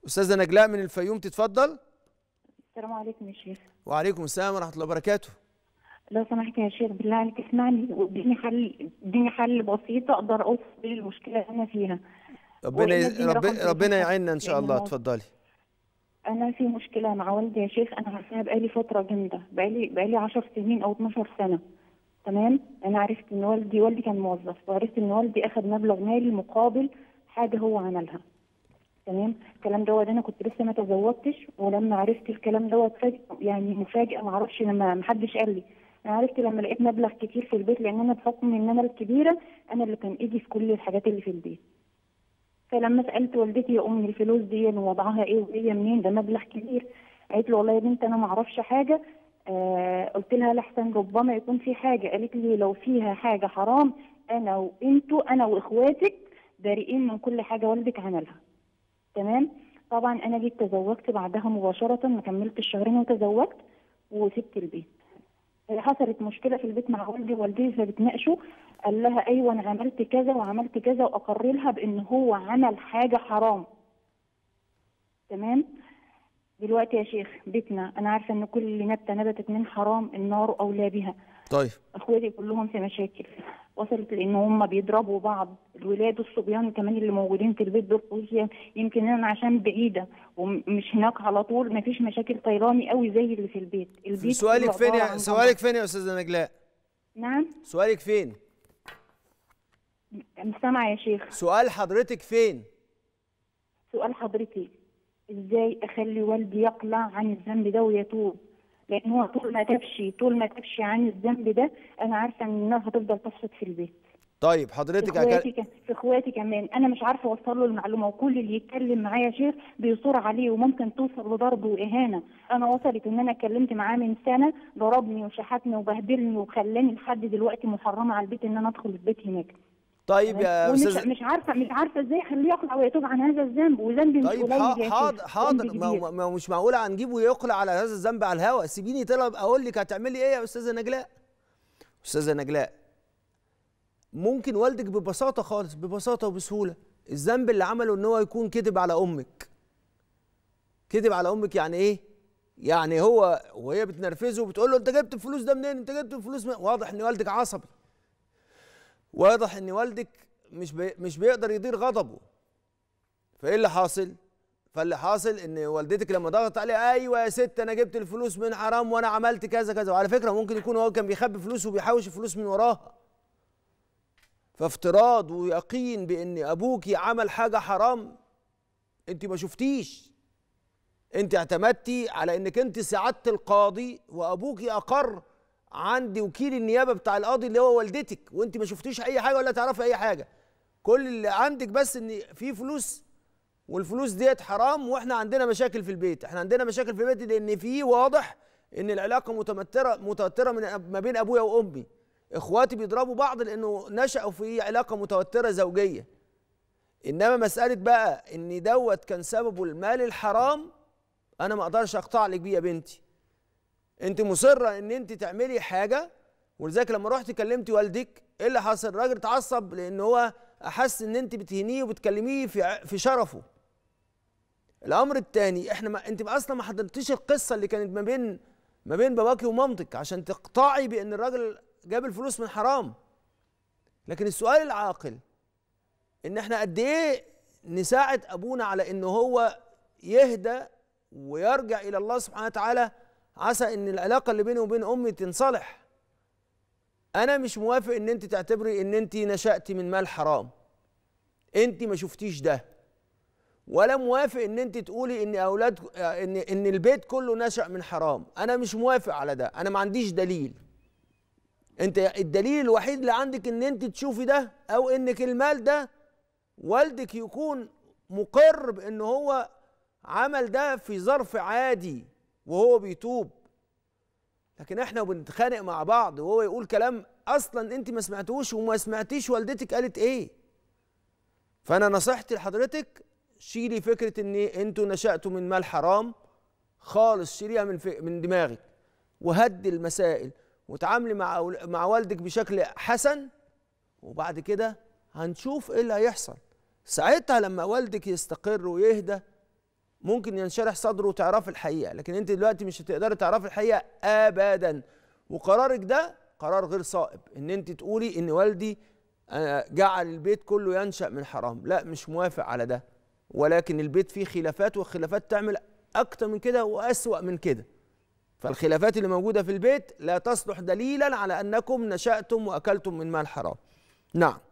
استاذه نجلاء من الفيوم تتفضل السلام عليكم يا شيخ وعليكم السلام ورحمه الله وبركاته لو سمحت يا شيخ بالله عليك اسمعني واديني حل اديني حل بسيط اقدر اوصل بيه المشكله اللي انا فيها ربنا وإن ي... اديني رب... رقم ربنا تليفون يعيننا ان شاء لأن الله الموضوع- اتفضلي انا في مشكله مع والدي يا شيخ انا عارفاها بقالي فتره جامده بقالي بقالي 10 سنين او 12 سنه تمام انا عرفت ان والدي والدي كان موظف وعرفت ان والدي اخذ مبلغ مالي مقابل حاجه هو عملها تمام الكلام دوت انا كنت لسه ما تزوجتش ولما عرفت الكلام دوت فجأة يعني مفاجاه ما اعرفش لما ما حدش قال لي انا عرفت لما لقيت مبلغ كتير في البيت لان انا بحكم ان انا الكبيره انا اللي كان ايدي في كل الحاجات اللي في البيت فلما سالت والدتي يا امي الفلوس دي وضعها ايه وهي منين ده مبلغ كبير قالت له والله يا بنت انا ما اعرفش حاجه آه قلت لها لحسن ربما يكون في حاجه قالت لي لو فيها حاجه حرام انا وانتوا انا واخواتك بريئين من كل حاجه والدك عملها تمام طبعا انا جيت تزوجت بعدها مباشره ما كملتش شهرين وتزوجت وسبت البيت حصلت مشكله في البيت مع والدي ووالدتي فبتناقشوا قال لها ايوه انا عملت كذا وعملت كذا واقر لها بان هو عمل حاجه حرام تمام دلوقتي يا شيخ بيتنا انا عارفه ان كل نبته نبتت من حرام النار اولى بها طيب اخواتي كلهم في مشاكل وصلت لان هم بيضربوا بعض الولاد والصبيان كمان اللي موجودين في البيت دول خصوصاً يمكن انا عشان بعيده ومش هناك على طول مفيش مشاكل طيراني قوي زي اللي في البيت البيت سؤالك كله فين عبارة يا عن سؤالك فين يا استاذه نجلاء نعم سؤالك فين مش سامعه يا شيخ سؤال حضرتك فين سؤال حضرتك ازاي اخلي والدي يقلع عن الذنب ده ويتوب لان هو طول ما تبشي طول ما تبشي عن الذنب ده انا عارفه ان النار هتفضل تفسد في البيت طيب في حضرتك اخواتي أكل... ك- في اخواتي كمان انا مش عارفه اوصل له المعلومه وكل اللي يتكلم معايا يا شيخ بيصور عليه وممكن توصل لضرب واهانه انا وصلت ان انا اتكلمت معاه من سنه ضربني وشحتني وبهدلني وخلاني لحد دلوقتي محرمه على البيت ان انا ادخل البيت هناك طيب يا ومش استاذ مش عارفه مش عارفه ازاي اخليه يقلع ويتوب عن هذا الذنب وذنبي مش طيب قليل حا- يا شيخ، حاضر ذنب حاضر ما كبير. هو- ما هو مش معقوله هنجيبه يقلع على هذا الذنب على الهواء سيبيني طلب اقول لك هتعملي ايه يا استاذه نجلاء استاذه نجلاء ممكن والدك ببساطه خالص ببساطه وبسهوله الذنب اللي عمله ان هو يكون كذب على امك كذب على امك يعني ايه يعني هو وهي بتنرفزه وبتقول له انت جبت الفلوس ده منين انت جبت الفلوس من واضح ان والدك عصبي واضح ان والدك مش بي مش بيقدر يدير غضبه فايه اللي حاصل فاللي حاصل ان والدتك لما ضغطت عليه ايوه يا ست انا جبت الفلوس من حرام وانا عملت كذا كذا وعلى فكره ممكن يكون هو كان بيخبي فلوس وبيحوش الفلوس من وراها فافتراض ويقين بان ابوكي عمل حاجه حرام انت ما شفتيش انت اعتمدتي على انك انت سعدت القاضي وابوكي اقر عند وكيل النيابه بتاع القاضي اللي هو والدتك وانت ما شفتيش اي حاجه ولا تعرفي اي حاجه كل اللي عندك بس ان في فلوس والفلوس ديت حرام واحنا عندنا مشاكل في البيت احنا عندنا مشاكل في البيت لان في واضح ان العلاقه متمتره متوتره من أب- ما بين ابويا وامي اخواتي بيضربوا بعض لانه نشأوا في علاقه متوتره زوجيه انما مساله بقى ان دوت كان سببه المال الحرام انا ما اقدرش اقطع لك بيه يا بنتي انت مصره ان انت تعملي حاجه ولذلك لما رحت كلمتي والدك ايه اللي حصل الراجل اتعصب لان هو احس ان انت بتهينيه وبتكلميه في ع- في شرفه الامر الثاني احنا ما انت اصلا ما حضرتيش القصه اللي كانت ما بين ما بين باباكي ومامتك عشان تقطعي بان الراجل جاب الفلوس من حرام لكن السؤال العاقل ان احنا قد ايه نساعد ابونا على ان هو يهدى ويرجع الى الله سبحانه وتعالى عسى ان العلاقه اللي بيني وبين امي تنصلح انا مش موافق ان انت تعتبري ان انت نشأتي من مال حرام انت ما شفتيش ده ولا موافق ان انت تقولي ان اولاد ان ان البيت كله نشأ من حرام انا مش موافق على ده انا ما عنديش دليل انت الدليل الوحيد اللي عندك ان انت تشوفي ده او انك المال ده والدك يكون مقر بان هو عمل ده في ظرف عادي وهو بيتوب لكن احنا بنتخانق مع بعض وهو يقول كلام اصلا انت ما سمعتوش وما سمعتيش والدتك قالت ايه فانا نصيحتي لحضرتك شيلي فكره ان انتوا نشاتوا من مال حرام خالص شيليها من في من دماغك وهدي المسائل وتعاملي مع أول- مع والدك بشكل حسن وبعد كده هنشوف ايه اللي هيحصل ساعتها لما والدك يستقر ويهدى ممكن ينشرح صدره وتعرف الحقيقه لكن انت دلوقتي مش هتقدري تعرفي الحقيقه ابدا وقرارك ده قرار غير صائب ان انت تقولي ان والدي آه، جعل البيت كله ينشا من حرام لا مش موافق على ده ولكن البيت فيه خلافات والخلافات تعمل اكتر من كده واسوا من كده فالخلافات اللي موجوده في البيت لا تصلح دليلا على انكم نشاتم واكلتم من مال حرام نعم